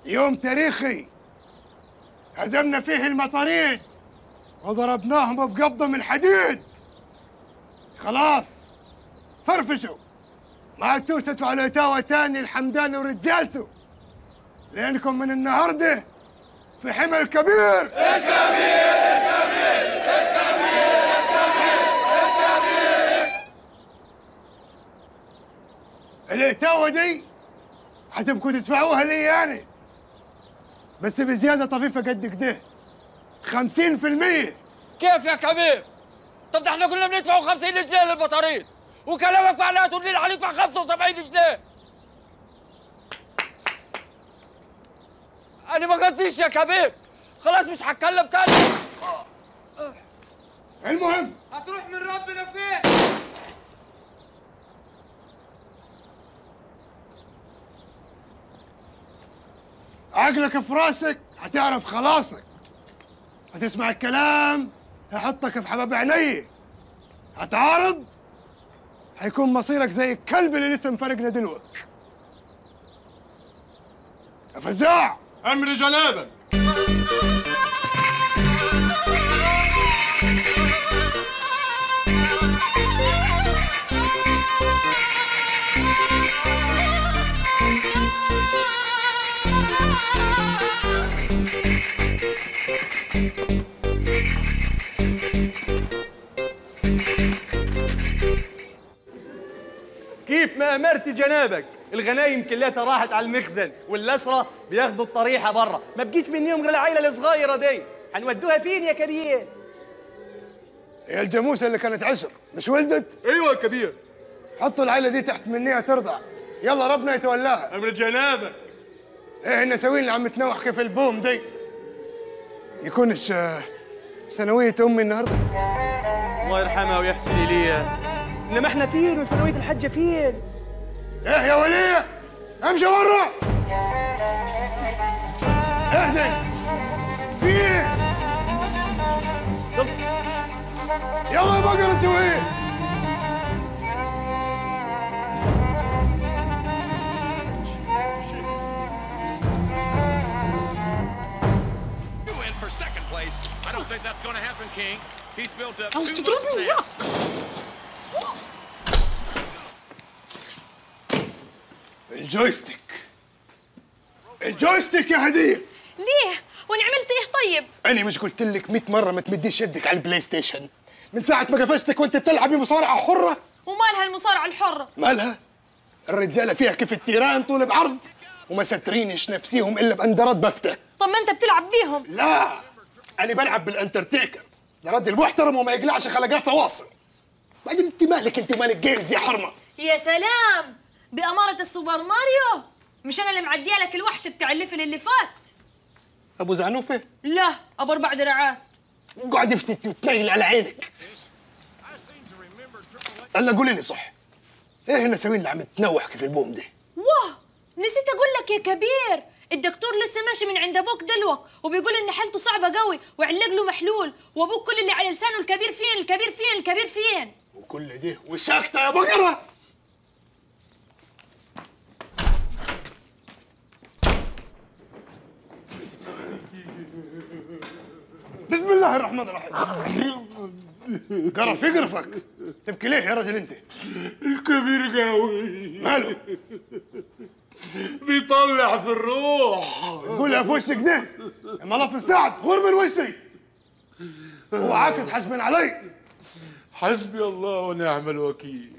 يوم تاريخي هزمنا فيه المطاريد وضربناهم بقبضة من حديد خلاص فرفشوا ما عدتوش تدفعوا الاتاوة تاني الحمداني ورجالته لانكم من النهارده في حمل كبير الاتاوة دي هتبقوا تدفعوها لي يعني بس بزيادة طفيفة قد كده خمسين في المية كيف يا كبير؟ طب ده احنا كنا بندفعوا 50 جنيه للبطاريد وكلامك معناته تقول لي هندفع 75 جنيه انا ما قصديش يا كبير خلاص مش هتكلم تاني المهم هتروح من ربنا فين؟ عقلك في راسك هتعرف خلاصك هتسمع الكلام هيحطك في حباب عيني هتعارض هيكون مصيرك زي الكلب اللي لسه مفرقنا دلوقتي يا فزاع امر جنابك كيف ما امرت جنابك الغنايم كلها راحت على المخزن والاسرى بياخدوا الطريحه برا ما بقيش منهم غير العيله الصغيره دي هنودوها فين يا كبير هي الجاموسه اللي كانت عشر مش ولدت ايوه يا كبير حطوا العيله دي تحت منيها ترضع يلا ربنا يتولاها امر جنابك ايه نسوين عم تنوح كيف البوم دي يكونش آه، سنوية أمي النهاردة الله يرحمها ويحسن اليها انما احنا فين وثانويه الحجه فين ايه يا ولية امشي برا اهدي في ايه يلا يا بقرة انت وين You in for second place. I don't think that's going to happen, King. He's built up عاوز too much تضربني يا sense. الجويستيك الجويستيك يا هدية ليه؟ وانا عملت ايه طيب؟ أنا مش قلت لك 100 مرة ما تمديش يدك على البلاي ستيشن من ساعة ما قفشتك وأنت بتلعبي مصارعة حرة ومالها المصارعة الحرة؟ مالها؟ الرجالة فيها كيف التيران طول بعرض وما سترينش نفسيهم إلا بأندرات بفتة طب ما انت بتلعب بيهم لا أنا بلعب بالأنترتيكر ده راجل محترم وما يقلعش خلقات تواصل بعدين أنت مالك أنت مالك جيمز يا حرمة يا سلام بأمارة السوبر ماريو مش انا اللي معديه لك الوحش بتاع الليفل اللي فات أبو زعنوفة لا ابو اربع دراعات قاعد يفتت وتنيل على عينك هلا قولي لي صح ايه النساوين اللي عم تنوح كيف البوم دي واه نسيت اقول لك يا كبير الدكتور لسه ماشي من عند ابوك دلوك وبيقول ان حالته صعبه قوي وعلق له محلول وابوك كل اللي على لسانه الكبير فين الكبير فين الكبير فين وكل ده وساكتة يا بقرة بسم الله الرحمن الرحيم قرف يقرفك تبكي ليه يا رجل انت الكبير قوي ماله بيطلع في الروح تقولها في وشك ده اما لف سعد غور من وشي اوعاك تحاسبن علي حسبي الله ونعم الوكيل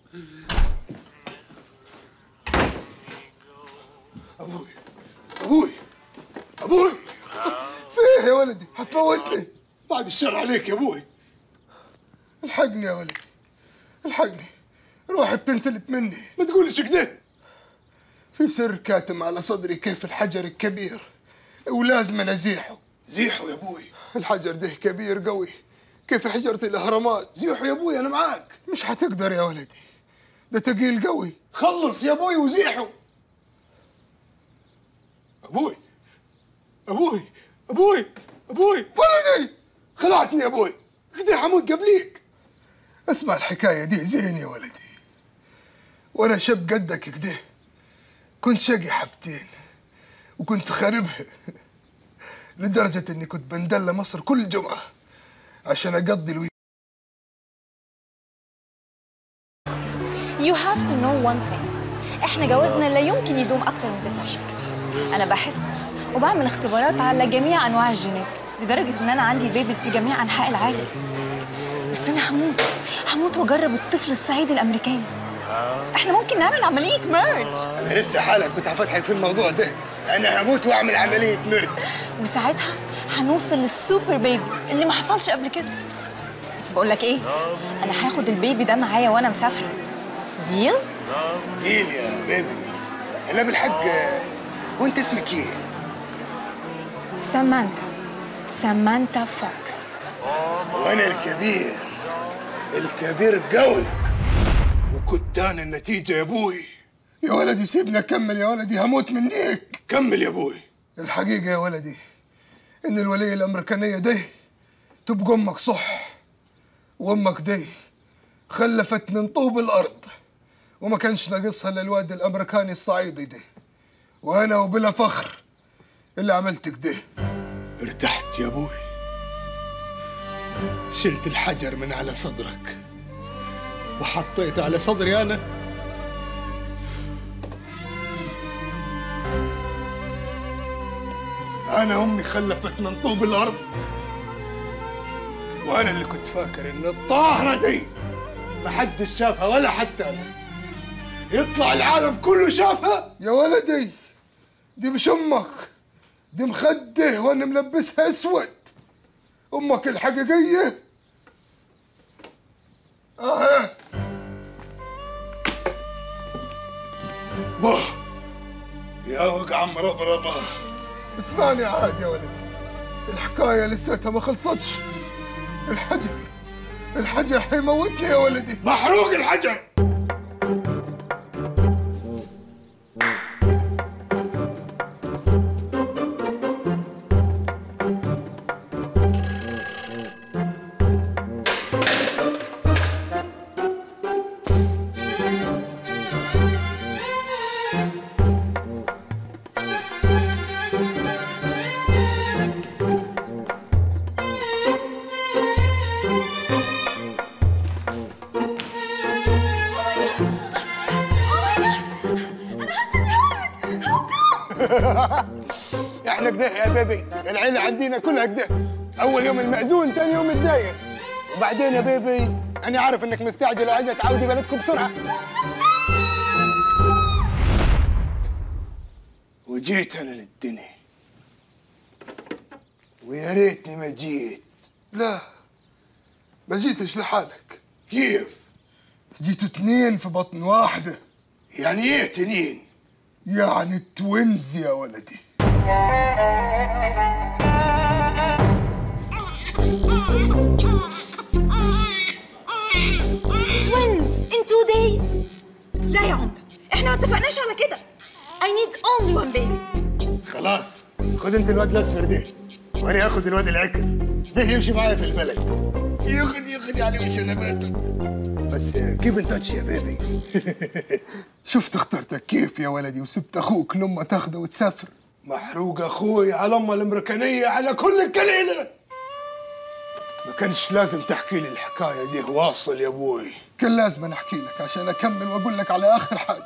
ابوي ابوي ابوي في ايه يا ولدي هتموتني بعد الشر عليك يا ابوي الحقني يا ولدي الحقني روحي بتنسلت مني ما تقولش كده في سر كاتم على صدري كيف الحجر الكبير ولازم أنا ازيحه زيحه يا ابوي الحجر ده كبير قوي كيف حجرة الاهرامات زيحه يا ابوي انا معاك مش هتقدر يا ولدي ده تقيل قوي خلص يا ابوي وزيحه ابوي ابوي ابوي ابوي ولدي خلعتني يا ابوي كده حموت قبليك اسمع الحكايه دي زين يا ولدي وانا شاب قدك كده كنت شقي حبتين وكنت خاربها لدرجة إني كنت بندل مصر كل جمعة عشان أقضي الوي You have to know one thing احنا جوازنا لا يمكن يدوم اكتر من تسع شهور انا بحس وبعمل اختبارات على جميع انواع الجينات لدرجه ان انا عندي بيبيز في جميع انحاء العالم بس انا هموت هموت واجرب الطفل الصعيدي الامريكاني احنا ممكن نعمل عمليه ميرج أنا لسه حالك كنت هفتحك في الموضوع ده أنا هموت وأعمل عملية مرج وساعتها هنوصل للسوبر بيبي اللي ما حصلش قبل كده بس بقول لك ايه انا هاخد البيبي ده معايا وانا مسافره ديل ديل يا بيبي لا بالحق وأنت اسمك إيه؟ سامانتا سامانتا فوكس وأنا الكبير الكبير قوي وكنت أنا النتيجة يا أبوي يا ولدي سيبني أكمل يا ولدي هموت منيك كمل يا أبوي الحقيقة يا ولدي إن الولية الأمريكانية دي تبقى أمك صح وأمك دي خلفت من طوب الأرض وما كانش ناقصها إلا الواد الأمريكاني الصعيدي ده وأنا وبلا فخر اللي عملت كده ارتحت يا أبوي شلت الحجر من على صدرك وحطيته على صدري أنا أنا أمي خلفت من طوب الأرض وأنا اللي كنت فاكر إن الطاهرة دي محدش شافها ولا حتى أنا يطلع العالم كله شافها يا ولدي دي مش أمك دي مخده وأنا ملبسها أسود أمك الحقيقية آه باه يا وقع مربربة اسمعني عاد يا ولدي الحكاية لساتها ما خلصتش الحجر الحجر حيموتني يا ولدي محروق الحجر احنا كده يا بيبي العيلة عندنا كلها كده اول يوم المأذون ثاني يوم الداير وبعدين يا بيبي انا عارف انك مستعجل وعايزة تعودي بلدكم بسرعة وجيت انا للدنيا ويا ريتني ما جيت لا ما جيتش لحالك كيف جيتوا اتنين في بطن واحدة يعني ايه اتنين يعني توينز يا ولدي توينز in two days لا يا عمده احنا ما اتفقناش على كده I need only one baby خلاص خد انت الواد الاصفر ده وانا هاخد الواد العكر ده يمشي معايا في البلد ياخد ياخد عليه وشنباته بس كيف ان تاتش يا بيبي شفت اخترتك كيف يا ولدي وسبت اخوك لما تاخده وتسافر محروق اخوي على امه الامريكانيه على كل الكليله ما كانش لازم تحكي لي الحكايه دي واصل يا ابوي كان لازم أنا احكي لك عشان اكمل واقول لك على اخر حاجه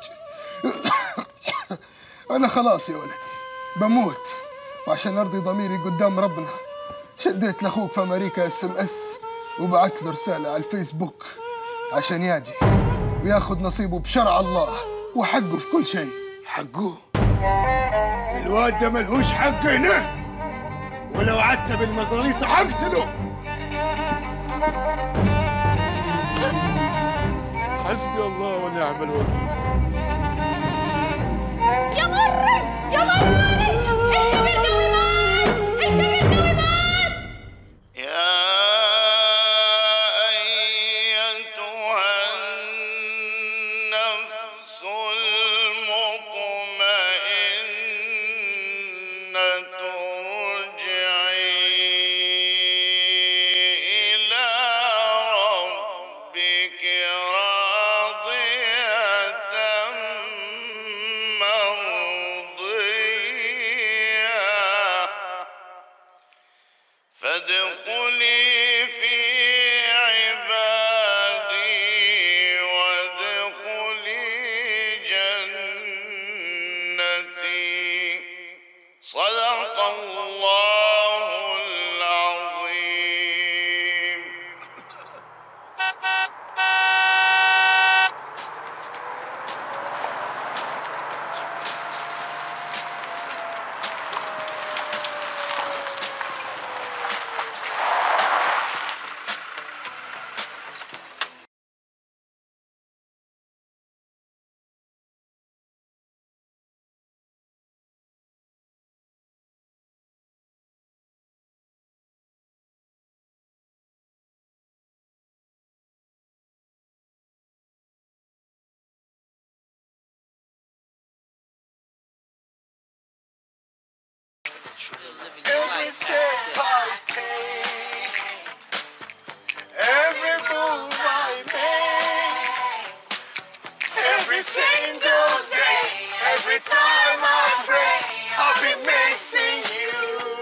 انا خلاص يا ولدي بموت وعشان ارضي ضميري قدام ربنا شديت لاخوك في امريكا اس ام اس وبعت له رساله على الفيسبوك عشان يجي وياخذ نصيبه بشرع الله وحقه في كل شيء حقه الواد ده ملهوش حق هنا ولو عدت بالمزاريط حقتله حسبي الله ونعم الوكيل يا مري يا مري الكبير قوي مات الكبير قوي مات يا أيتها النفس المطمئنة ارجعي إلى ربك راضية مرضية صدق الله العظيم Every step I take, every move I make, every single day, every time I pray, I'll be missing you.